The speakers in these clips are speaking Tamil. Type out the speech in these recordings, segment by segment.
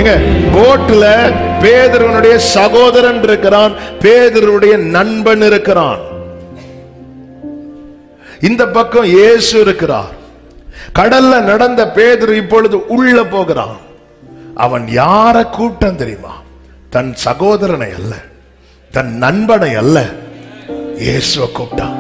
எங்க போட்ல பேதருவனுடைய சகோதரன் இருக்கிறான் பேதருடைய நண்பன் இருக்கிறான் இந்த பக்கம் இயேசு இருக்கிறார் கடல்ல நடந்த பேதுரு இப்பொழுது உள்ள போகிறான் அவன் யார கூட்டம் தெரியுமா தன் சகோதரனை அல்ல தன் நண்பனை அல்ல இயேசுவ கூப்பிட்டான்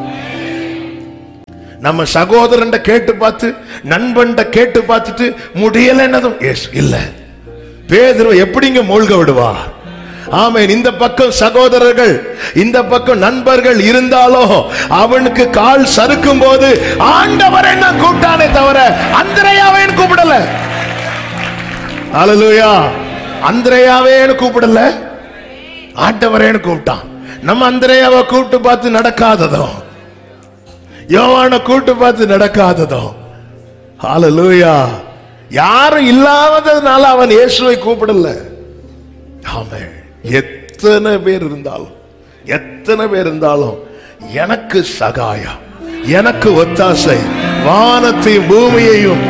நம்ம சகோதரன் கேட்டு பார்த்து நண்பன் கேட்டு பார்த்துட்டு முடியல என்னதும் இயேசு இல்ல பேதுரு எப்படிங்க மூழ்க விடுவார் ஆமென் இந்த பக்கம் சகோதரர்கள் இந்த பக்கம் நண்பர்கள் இருந்தாலோ அவனுக்கு கால் சறுக்கும் போது ஆண்டவர் என்ன கூப்பிட்டானே தவிர அந்திரையாவே கூப்பிடல ஹalleluya அந்திரையாவே கூப்பிடல ஆண்டவரேன்னு கூப்பிட்டான் நம்ம அந்திரையாவை கூப்பிட்டு பார்த்து நடக்காததோ யோவான கூட்டு பார்த்து நடக்காததோ ஹalleluya யாரும் இல்லாததுனால அவன் இயேசுவை கூப்பிடல ஆமென் எத்தனை பேர் இருந்தாலும் எத்தனை பேர் இருந்தாலும் எனக்கு சகாயம் எனக்கு ஒத்தாசை வானத்தையும் பூமியையும்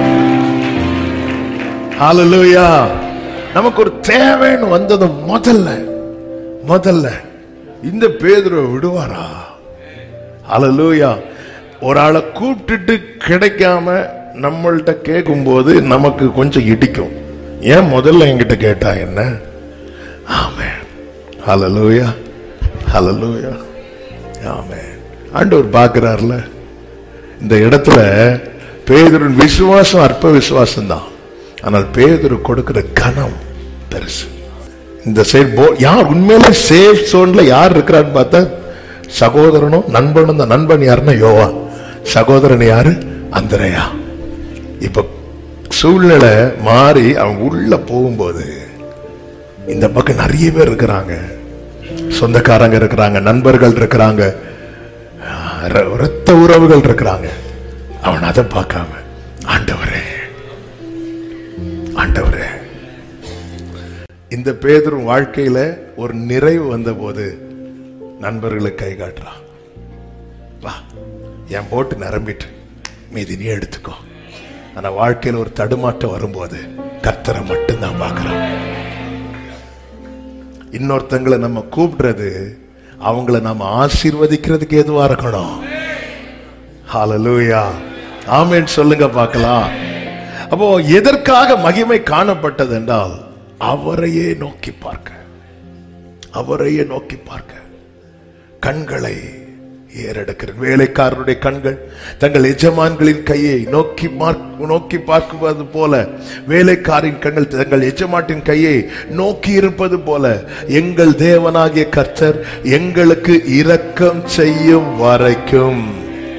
ஹalleluya நமக்கு ஒரு தேவைன்னு வந்தது முதல்ல முதல்ல இந்த பேதுருவை விடுவாரா ஹalleluya ஒரு ஆளை கூப்பிட்டுட்டு கிடைக்காம நம்மள்ட்ட கேட்கும்போது நமக்கு கொஞ்சம் இடிக்கும் ஏன் முதல்ல என்கிட்ட கேட்டா என்ன ஆமென் ஹalleluya ஹalleluya ஆமென் ஆண்டவர் பார்க்கிறார்ல இந்த இடத்துல பேதுருவின் விசுவாசம் அற்ப விசுவாசம் தான் ஆனால் பேதுரு கொடுக்கிற கனம் பெருசு இந்த சைடு போ யார் உண்மையிலே சேஃப் சோன்ல யார் இருக்கிறான்னு பார்த்தா சகோதரனும் நண்பனும் தான் நண்பன் யாருன்னா யோவா சகோதரன் யாரு அந்தரையா இப்ப சூழ்நிலை மாறி அவன் உள்ள போகும்போது இந்த பக்கம் நிறைய பேர் இருக்கிறாங்க சொந்தக்காரங்க இருக்கிறாங்க நண்பர்கள் இருக்கிறாங்க ர- ரத்த உறவுகள் இருக்கிறாங்க அவன் அதை பார்க்காம ஆண்டவரே ஆண்டவரே இந்த பேதரும் வாழ்க்கையில ஒரு நிறைவு வந்தபோது நண்பர்களுக்கு கை காட்டுறான் வா என் போட்டு நிரம்பிட்டு மீதி நீ எடுத்துக்கோ ஆனா வாழ்க்கையில ஒரு தடுமாட்டம் வரும்போது கர்த்தரை மட்டும்தான் பார்க்கிறோம் இன்னொருத்தங்களை நம்ம கூப்பிடுறது அவங்கள நம்ம ஆசீர்வதிக்கிறதுக்கு எதுவா இருக்கணும் ஹalleluya ஆமென் சொல்லுங்க பார்க்கலாம் அப்போ எதற்காக மகிமை காணப்பட்டது என்றால் அவரையே நோக்கி பார்க்க அவரையே நோக்கி பார்க்க கண்களை ஏறெடுக்கிற வேலைக்காரருடைய கண்கள் தங்கள் எஜமான்களின் கையை நோக்கி மார்க்- நோக்கி பார்க்குவது போல வேலைக்காரின் கண்கள் தங்கள் எஜமாட்டின் கையை நோக்கி இருப்பது போல எங்கள் தேவனாகிய கர்த்தர் எங்களுக்கு இரக்கம் செய்யும் வரைக்கும்